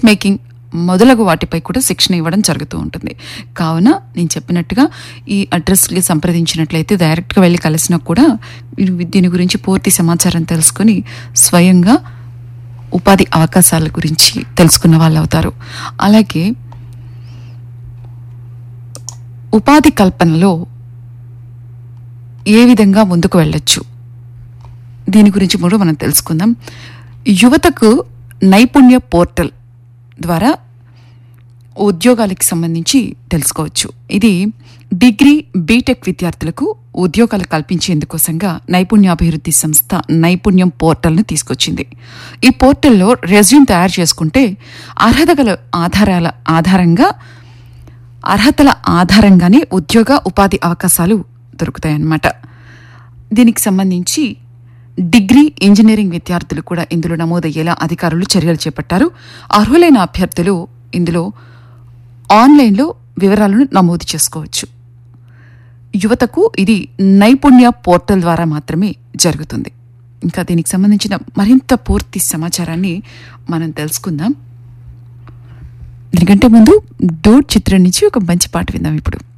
making మొదలగు వాటిపై కూడా శిక్షణ ఇవ్వడం జరుగుతూ ఉంటుంది కావున నేను చెప్పినట్టుగా ఈ అడ్రస్కి సంప్రదించినట్లయితే డైరెక్ట్గా వెళ్ళి కలిసినా కూడా మీరు దీని గురించి పూర్తి సమాచారం తెలుసుకొని స్వయంగా ఉపాధి అవకాశాల గురించి తెలుసుకున్న వాళ్ళు అవుతారు అలాగే ఉపాధి కల్పనలో ఏ విధంగా ముందుకు వెళ్ళొచ్చు దీని గురించి కూడా మనం తెలుసుకుందాం యువతకు నైపుణ్య పోర్టల్ ద్వారా ఉద్యోగాలకు సంబంధించి తెలుసుకోవచ్చు ఇది డిగ్రీ బీటెక్ విద్యార్థులకు ఉద్యోగాలు కల్పించేందుకోసంగా నైపుణ్యాభివృద్ధి సంస్థ నైపుణ్యం పోర్టల్ను తీసుకొచ్చింది ఈ పోర్టల్లో రెజ్యూమ్ తయారు చేసుకుంటే అర్హత గల ఆధారాల ఆధారంగా అర్హతల ఆధారంగానే ఉద్యోగ ఉపాధి అవకాశాలు దొరుకుతాయన్నమాట దీనికి సంబంధించి డిగ్రీ ఇంజనీరింగ్ విద్యార్థులు కూడా ఇందులో నమోదయ్యేలా అధికారులు చర్యలు చేపట్టారు అర్హులైన అభ్యర్థులు ఇందులో ఆన్లైన్లో వివరాలను నమోదు చేసుకోవచ్చు యువతకు ఇది నైపుణ్య పోర్టల్ ద్వారా మాత్రమే జరుగుతుంది ఇంకా దీనికి సంబంధించిన మరింత పూర్తి సమాచారాన్ని మనం తెలుసుకుందాం దీనికంటే ముందు డోర్ చిత్రం నుంచి ఒక మంచి పాట విందాం ఇప్పుడు